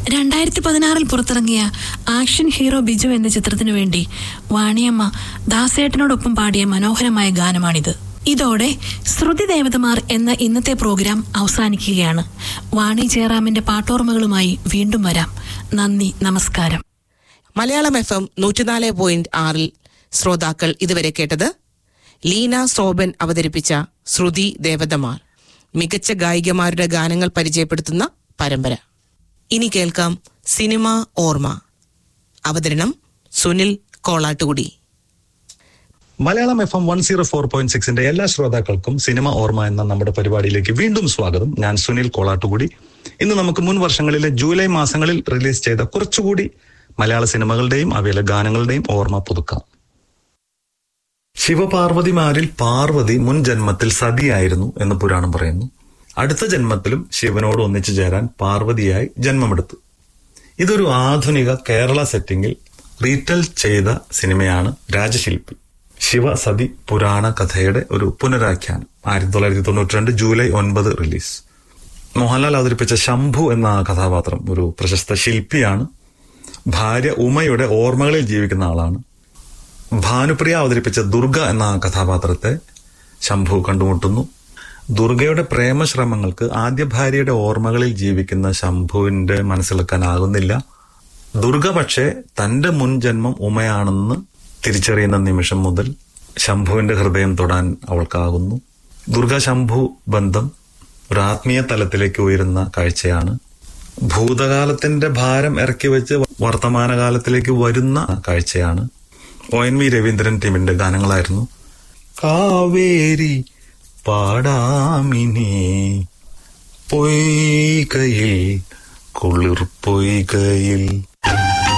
രണ്ടായിരത്തി പതിനാറിൽ പുറത്തിറങ്ങിയ ആക്ഷൻ ഹീറോ ബിജു എന്ന ചിത്രത്തിനു വേണ്ടി വാണിയമ്മ ദാസേട്ടനോടൊപ്പം പാടിയ മനോഹരമായ ഗാനമാണിത് ഇതോടെ ശ്രുതി ദേവതമാർ എന്ന ഇന്നത്തെ പ്രോഗ്രാം അവസാനിക്കുകയാണ് വാണി ജയറാമിന്റെ പാട്ടോർമ്മകളുമായി വീണ്ടും വരാം നന്ദി നമസ്കാരം മലയാളം എഫ് എം നൂറ്റിനാല് പോയിന്റ് ആറിൽ ശ്രോതാക്കൾ ഇതുവരെ കേട്ടത് ലീന സോബൻ അവതരിപ്പിച്ച ശ്രുതി ദേവതമാർ മികച്ച ഗായികമാരുടെ ഗാനങ്ങൾ പരിചയപ്പെടുത്തുന്ന പരമ്പര ഇനി കേൾക്കാം സിനിമ ഓർമ്മ അവതരണം Sunil Kolattukudi Malayalam F M one zero four point സിക്സിന്റെ എല്ലാ ശ്രോതാക്കൾക്കും സിനിമ ഓർമ്മ എന്ന നമ്മുടെ പരിപാടിയിലേക്ക് വീണ്ടും സ്വാഗതം ഞാൻ സുനിൽ കോളാട്ടുകുടി ഇന്ന് നമുക്ക് മുൻ വർഷങ്ങളിലെ ജൂലൈ മാസങ്ങളിൽ റിലീസ് ചെയ്ത കുറച്ചുകൂടി മലയാള സിനിമകളുടെയും അവയിലെ ഗാനങ്ങളുടെയും ഓർമ്മ പുതുക്കാം ശിവപാർവതിമാരിൽ പാർവതി മുൻ ജന്മത്തിൽ സതിയായിരുന്നു എന്ന് പുരാണം പറയുന്നു അടുത്ത ജന്മത്തിലും ശിവനോട് ഒന്നിച്ചു ചേരാൻ പാർവതിയായി ജന്മമെടുത്തു ഇതൊരു ആധുനിക കേരള സെറ്റിംഗിൽ റീറ്റൽ ചെയ്ത സിനിമയാണ് രാജശില്പി ശിവസതി പുരാണ കഥയുടെ ഒരു പുനരാഖ്യാനം ആയിരത്തി തൊള്ളായിരത്തി തൊണ്ണൂറ്റി രണ്ട് ജൂലൈ ഒൻപത് റിലീസ് മോഹൻലാൽ അവതരിപ്പിച്ച ശംഭു എന്ന ആ കഥാപാത്രം ഒരു പ്രശസ്ത ശില്പിയാണ് ഭാര്യ ഉമയുടെ ഓർമ്മകളിൽ ജീവിക്കുന്ന ആളാണ് ഭാനുപ്രിയ അവതരിപ്പിച്ച ദുർഗ എന്ന ആ കഥാപാത്രത്തെ ശംഭു കണ്ടുമുട്ടുന്നു ദുർഗയുടെ പ്രേമശ്രമങ്ങൾക്ക് ആദ്യ ഭാര്യയുടെ ഓർമ്മകളിൽ ജീവിക്കുന്ന ശംഭുവിന്റെ മനസ്സിലാക്കാനാകുന്നില്ല ദുർഗ പക്ഷേ തന്റെ മുൻ ജന്മം ഉമയാണെന്ന് തിരിച്ചറിയുന്ന നിമിഷം മുതൽ ശംഭുവിന്റെ ഹൃദയം തൊടാൻ അവൾക്കാകുന്നു ദുർഗ ശംഭു ബന്ധം ഒരു ആത്മീയ തലത്തിലേക്ക് ഉയരുന്ന കാഴ്ചയാണ് ഭൂതകാലത്തിന്റെ ഭാരം ഇറക്കി വെച്ച് വർത്തമാനകാലത്തിലേക്ക് വരുന്ന കാഴ്ചയാണ് ഒ എൻ വി രവീന്ദ്രൻ ടീമിന്റെ ഗാനങ്ങളായിരുന്നു കാവേരി പാടാമിനി പൊയ്കയിൽ കുളിർ പൊയ്കയിൽ